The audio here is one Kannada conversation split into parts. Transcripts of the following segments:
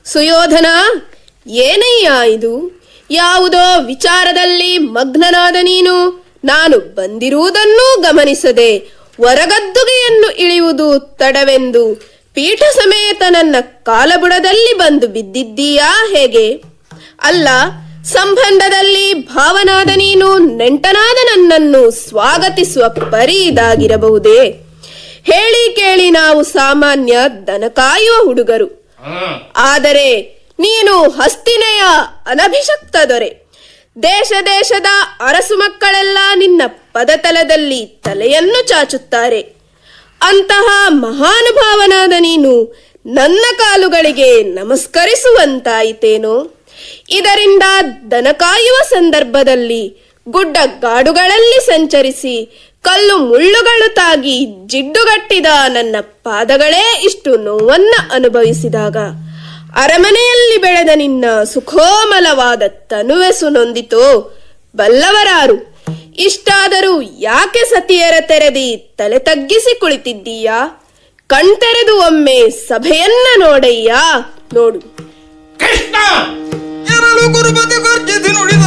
ಸುಯೋಧನ ಏನಯ್ಯ ಇದು ಯಾವುದೋ ವಿಚಾರದಲ್ಲಿ ಮಗ್ನನಾದ ನೀನು ನಾನು ಬಂದಿರುವುದನ್ನೂ ಗಮನಿಸದೆ ಹೊರಗದ್ದುಗೆಯನ್ನು ಇಳಿಯುವುದು ತಡವೆಂದು ಪೀಠ ಸಮೇತ ನನ್ನ ಕಾಲಬುಡದಲ್ಲಿ ಬಂದು ಬಿದ್ದಿದ್ದೀಯಾ ಹೇಗೆ ಅಲ್ಲ ಸಂಬಂಧದಲ್ಲಿ ಭಾವನಾದ ನೀನು ನೆಂಟನಾದ ನನ್ನನ್ನು ಸ್ವಾಗತಿಸುವ ಪರಿ ಇದಾಗಿರಬಹುದೇ ಹೇಳಿ ಕೇಳಿ ನಾವು ಸಾಮಾನ್ಯ ದನ ಕಾಯುವ ಹುಡುಗರು ಆದರೆ ನೀನು ಹಸ್ತಿನೆಯ ಅನಭಿಷಕ್ತ ದೊರೆ ದೇಶ ದೇಶದ ಅರಸು ಮಕ್ಕಳೆಲ್ಲ ನಿನ್ನ ಪದತಲದಲ್ಲಿ ತಲೆಯನ್ನು ಚಾಚುತ್ತಾರೆ ಅಂತಹ ಮಹಾನುಭಾವನಾದ ನೀನು ನನ್ನ ಕಾಲುಗಳಿಗೆ ನಮಸ್ಕರಿಸುವಂತಾಯಿತೇನೋ ಇದರಿಂದ ದನ ಕಾಯುವ ಸಂದರ್ಭದಲ್ಲಿ ಗುಡ್ಡ ಗಾಡುಗಳಲ್ಲಿ ಸಂಚರಿಸಿ ಕಲ್ಲು ಮುಳ್ಳುಗಳು ತಾಗಿ ಜಿಡ್ಡುಗಟ್ಟಿದ ನನ್ನ ಪಾದಗಳೇ ಇಷ್ಟು ನೋವನ್ನ ಅನುಭವಿಸಿದಾಗ ಅರಮನೆಯಲ್ಲಿ ಬೆಳೆದ ನಿನ್ನ ಸುಖೋಮಲವಾದ ತನುವೆಸು ನೊಂದಿತೋ ಬಲ್ಲವರಾರು ಇಷ್ಟಾದರೂ ಯಾಕೆ ಸತಿಯರ ತೆರೆದಿ ತಲೆ ತಗ್ಗಿಸಿ ಕುಳಿತಿದ್ದೀಯಾ ಕಣ್ತೆರೆದು ಒಮ್ಮೆ ಸಭೆಯನ್ನ ನೋಡಯ್ಯ ನೋಡು ಕೃಷ್ಣ ಎರಳು ಗುರುಪತಿ ಗರ್ಜಿಸಿ ನುಡಿದ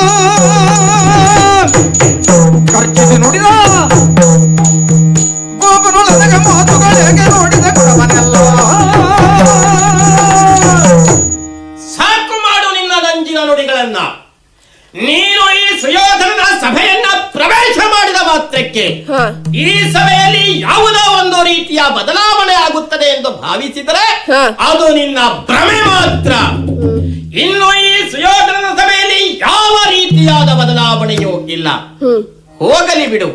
ಗರ್ಜಿಸಿ ನುಡಿದ ಗೋಪನೊಳಗೆ ಮಾತುಗಳಿಗೆ ನೋಡಿದ ಗುಣವನೆಲ್ಲ ಸಾಕು ಮಾಡು ನಿನ್ನ ನಂಜಿನ ನುಡಿಗಳನ್ನ ನೀನು ಈ ಸುಯೋಧನನ ಸಭೆಯನ್ನ ಪ್ರವೇಶ ಮಾಡಿದ ಮಾತ್ರಕ್ಕೆ ಹ ಈ ಸಭೆಯಲ್ಲಿ ಯಾವುದೋ ಒಂದು ರೀತಿಯ ಬದಲಾವಣೆ ಆಗುತ್ತದೆ ಎಂದು ಭಾವಿಸಿದರೆ ಹ. ಅದು ನಿನ್ನ ಭ್ರಮೆ ಮಾತ್ರ ಇನ್ನು ಈ ಸುಯೋಧನನ ಸಭೆಯಲ್ಲಿ ಯಾವ ರೀತಿಯಾದ ಬದಲಾವಣೆಯೂ ಇಲ್ಲ ಹ್ಮ್ ಹೋಗಲಿ ಬಿಡು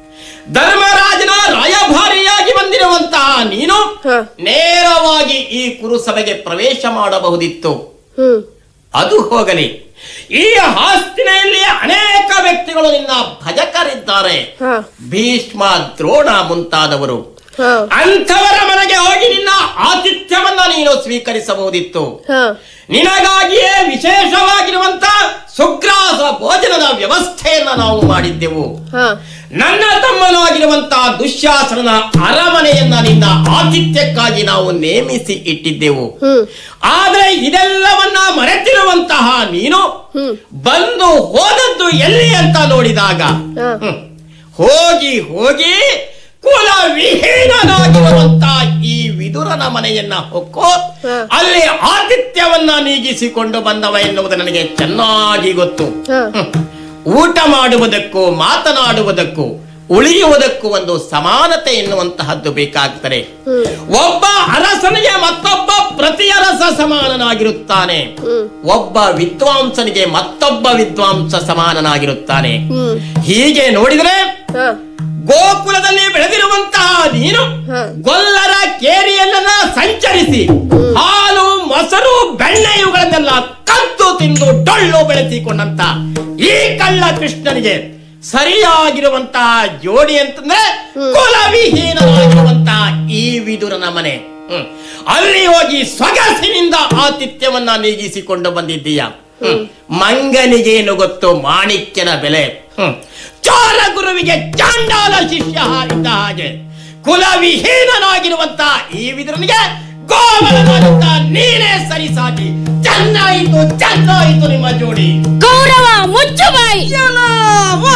ಧರ್ಮರಾಜನ ರಾಯಭಾರಿಯಾಗಿ ಬಂದಿರುವಂತಹ ನೀನು ಹ. ನೇರವಾಗಿ ಈ ಕುರುಸಭೆಗೆ ಪ್ರವೇಶ ಮಾಡಬಹುದಿತ್ತು ಹ್ಮ್ ಅದು ಹೋಗಲಿ ಈ ಹಾಸ್ತಿನೆಯಲ್ಲಿ ಅನೇಕ ವ್ಯಕ್ತಿಗಳು ನಿನ್ನ ಭಜಕರಿದ್ದಾರೆ ಹ ಭೀಷ್ಮ ದ್ರೋಣ ಮುಂತಾದವರು ಹ ಅಂಥವರ ಮನೆಗೆ ಹೋಗಿ ನಿನ್ನ ಆತಿಥ್ಯವನ್ನ ನೀನು ಸ್ವೀಕರಿಸಬಹುದಿತ್ತು ಹ ನಿನಗಾಗಿಯೇ ವಿಶೇಷವಾಗಿರುವಂತ ಸುಗ್ರಾಸ ಭೋಜನದ ವ್ಯವಸ್ಥೆಯನ್ನ ನಾವು ಮಾಡಿದ್ದೆವು ಹ ನನ್ನ ತಮ್ಮನಾಗಿರುವಂತಹ ದುಶ್ಯಾಸನನ ಅರಮನೆಯನ್ನ ನಿನ್ನ ಆತಿಥ್ಯಕ್ಕಾಗಿ ನಾವು ನೇಮಿಸಿ ಇಟ್ಟಿದ್ದೆವು ಹ್ಮ್ ಆದ್ರೆ ಇದೆಲ್ಲವನ್ನ ಮರೆತಿರುವಂತಹ ನೀನು ಹ್ಮ್ ಬಂದು ಹೋದದ್ದು ಎಲ್ಲಿ ಅಂತ ನೋಡಿದಾಗ ಹ ಹ್ಮ್, ಹೋಗಿ ಹೋಗಿ ಕುಲ ವಿಹೀನನಾಗಿರುವಂತಹ ಈ ವಿದುರನ ಮನೆಯನ್ನ ಹೊಕ್ಕು ಹ. ಅಲ್ಲಿ ಆತಿಥ್ಯವನ್ನ ನೀಗಿಸಿಕೊಂಡು ಬಂದವ ಎನ್ನುವುದು ನನಗೆ ಚೆನ್ನಾಗಿ ಗೊತ್ತು ಹ ಹ್ಮ್. ಊಟ ಮಾಡುವುದಕ್ಕೂ ಮಾತನಾಡುವುದಕ್ಕೂ ಉಳಿಯುವುದಕ್ಕೂ ಒಂದು ಸಮಾನತೆ ಎನ್ನುವಂತಹದ್ದು ಬೇಕಾಗ್ತದೆ ಹ್ಮ್. ಒಬ್ಬ ಅರಸನಿಗೆ ಮತ್ತೊಬ್ಬ ಪ್ರತಿ ಅರಸ ಸಮಾನನಾಗಿರುತ್ತಾನೆ ಹ್ಮ್. ಒಬ್ಬ ವಿದ್ವಾಂಸನಿಗೆ ಮತ್ತೊಬ್ಬ ವಿದ್ವಾಂಸ ಸಮಾನನಾಗಿರುತ್ತಾನೆ ಹ್ಮ್ ಹೀಗೆ ನೋಡಿದ್ರೆ ಹ ಗೋಕುಲದಲ್ಲಿ ಬೆಳೆದಿರುವಂತಹ ನೀನು ಹ. ಗೊಲ್ಲರ ಕೇರಿಯನ್ನೆಲ್ಲ ಸಂಚರಿಸಿ ಹಾಲು ಮೊಸರು ಬೆಣ್ಣೆ ಇವುಗಳನ್ನೆಲ್ಲ ಕದ್ದು ತಿಂದು ಡೊಳ್ಳು ಬೆಳೆಸಿಕೊಂಡಂತ ಈ ಕಳ್ಳ ಕೃಷ್ಣನಿಗೆ ಸರಿಯಾಗಿರುವಂತಹ ಜೋಡಿ ಅಂತಂದ್ರೆ ಕುಲವಿಹೀನರಾಗಿರುವಂತಹ ಈ ವಿದುರನ ಮನೆ ಹ್ಮ್. ಅಲ್ಲಿ ಹೋಗಿ ಸೊಗಸಿನಿಂದ ಆತಿಥ್ಯವನ್ನ ನೀಗಿಸಿಕೊಂಡು ಬಂದಿದ್ದೀಯ ಹ್ಮ್. ಮಂಗನಿಗೇನು ಗೊತ್ತು ಮಾಣಿಕ್ಯನ ಬೆಲೆ ಹ್ಮ್. ಚೋರ ಗುರುವಿಗೆ ಚಾಂಡಾಲ ಶಿಷ್ಯ ಇದ್ದ ಹಾಗೆ ಕುಲವಿಹೀನನಾಗಿರುವಂತ ಈ ವಿದುರನಿಗೆ ಗೋವಲನಾದಂತ ನೀನೇ ಸರಿಸಾಟಿ ಚೆನ್ನಾಯಿತು ಚೆನ್ನಾಯಿತು ನಿಮ್ಮ ಜೋಡಿ ಗೌರವ ಮುಚ್ಚು ಬಾಯಿ ಎಲ್ಲ